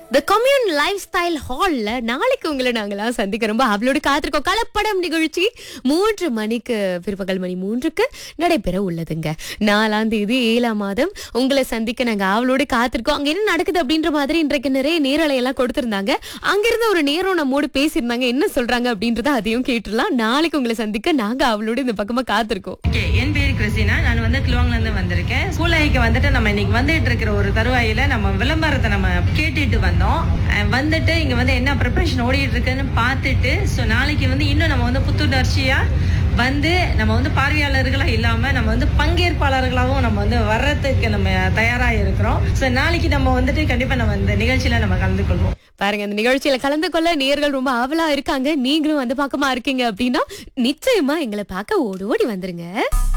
த commune life style ஹால்ல நாளைக்கு உங்களை நாங்களாம் சந்திக்க ரொம்ப அவளோட காத்திருக்கோம் கலப்படம் நிகழ்ச்சி மூன்று மணிக்கு பிற்பகல் மணி மூன்றுக்கு நடைபெற உள்ளதுங்க நாலாம் தேதி ஏழாம் மாதம் உங்களை சந்திக்க நாங்க அவளோட காத்திருக்கோம் அங்க என்ன நடக்குது அப்படின்ற மாதிரி இன்றைக்கு நிறைய நேரலை எல்லாம் கொடுத்திருந்தாங்க அங்கிருந்த ஒரு நேரம் நம்மோடு பேசியிருந்தாங்க என்ன சொல்றாங்க அப்படின்றத அதையும் கேட்டுடலாம் நாளைக்கு உங்களை சந்திக்க நாங்க அவளோட இந்த பக்கமா காத்திருக்கோம் ஓகே என் பேர் கிறிஸ்டினா நான் வந்து கிலோங்ல இருந்து வந்திருக்கேன் சூளைக்கு வந்துட்டு நம்ம இன்னைக்கு வந்துட்டு இருக்கிற ஒரு தருவாயில நம்ம விளம்பரத்தை நம்ம கேட்டுட்டு வந்தோம் அஹ் வந்துட்டு இங்க வந்து என்ன ப்ரிப்பரேஷன் ஓடிட்டு இருக்குன்னு பார்த்துட்டு ஸோ நாளைக்கு வந்து இன்னும் நம்ம வந்து புத்துணர்ச்சியா வந்து நம்ம வந்து பார்வையாளர்களா இல்லாம நம்ம வந்து பங்கேற்பாளர்களாகவும் நம்ம வந்து வர்றதுக்கு நம்ம தயாரா இருக்கிறோம் ஸோ நாளைக்கு நம்ம வந்துட்டு கண்டிப்பா நம்ம இந்த நிகழ்ச்சியில நம்ம கலந்து கொள்வோம் பாருங்க இந்த நிகழ்ச்சியில கலந்து கொள்ள நேர்கள் ரொம்ப ஆவலா இருக்காங்க நீங்களும் வந்து பக்கமா இருக்கீங்க அப்படின்னா நிச்சயமா எங்களை பார்க்க ஓடி ஓடி வந்துருங்க